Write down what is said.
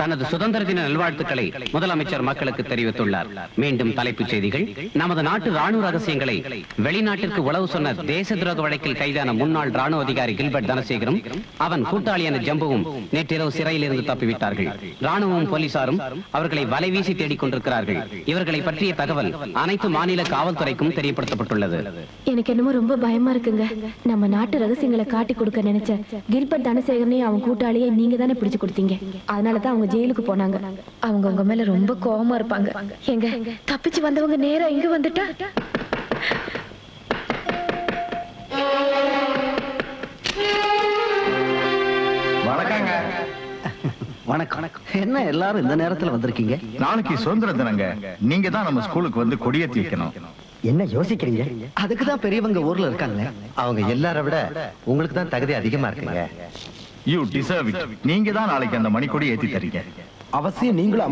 தனது சுதந்திர தின நல்வாழ்த்துக்களை முதலமைச்சர் மக்களுக்கு தெரிவித்துள்ளார் மீண்டும் தலைப்புச் செய்திகள் நமது நாட்டு ராணுவ ரகசியங்களை வெளிநாட்டிற்கு உளவு சொன்ன தேச துரோக வழக்கில் கைதான முன்னாள் ராணுவ அதிகாரி கில்பர்ட் தனசேகரும் அவன் கூட்டாளியான ஜம்புவும் நேற்றிரவு சிறையில் இருந்து தப்பிவிட்டார்கள் ராணுவமும் போலீசாரும் அவர்களை வலைவீசி தேடிக் கொண்டிருக்கிறார்கள் இவர்களை பற்றிய தகவல் அனைத்து மாநில காவல்துறைக்கும் தெரியப்படுத்தப்பட்டுள்ளது எனக்கு என்னமோ ரொம்ப பயமா இருக்குங்க நம்ம நாட்டு ரகசியங்களை காட்டி கொடுக்க நினைச்ச கில்பர்ட் தனசேகரனையும் அவன் கூட்டாளியை நீங்க தானே பிடிச்சு கொடுத்தீங்க அதனாலதான் அவங்க ஜெயிலுக்கு போனாங்க அவங்க உங்க மேல ரொம்ப கோவமா இருப்பாங்க எங்க தப்பிச்சு வந்தவங்க நேரா இங்க வந்துட்டா வணக்கங்க வணக்கம் என்ன எல்லாரும் இந்த நேரத்துல வந்திருக்கீங்க நாளைக்கு சுதந்திர தினங்க நீங்க தான் நம்ம ஸ்கூலுக்கு வந்து கொடியேத்தி வைக்கணும் என்ன யோசிக்கிறீங்க அதுக்கு தான் பெரியவங்க ஊர்ல இருக்காங்க அவங்க எல்லார விட உங்களுக்கு தான் தகுதி அதிகமா இருக்குங்க யூ டிசர்வ் இட் நீங்க தான் நாளைக்கு அந்த மணிக்கொடி ஏத்தி தரீங்க அவசியம் நீங்களும்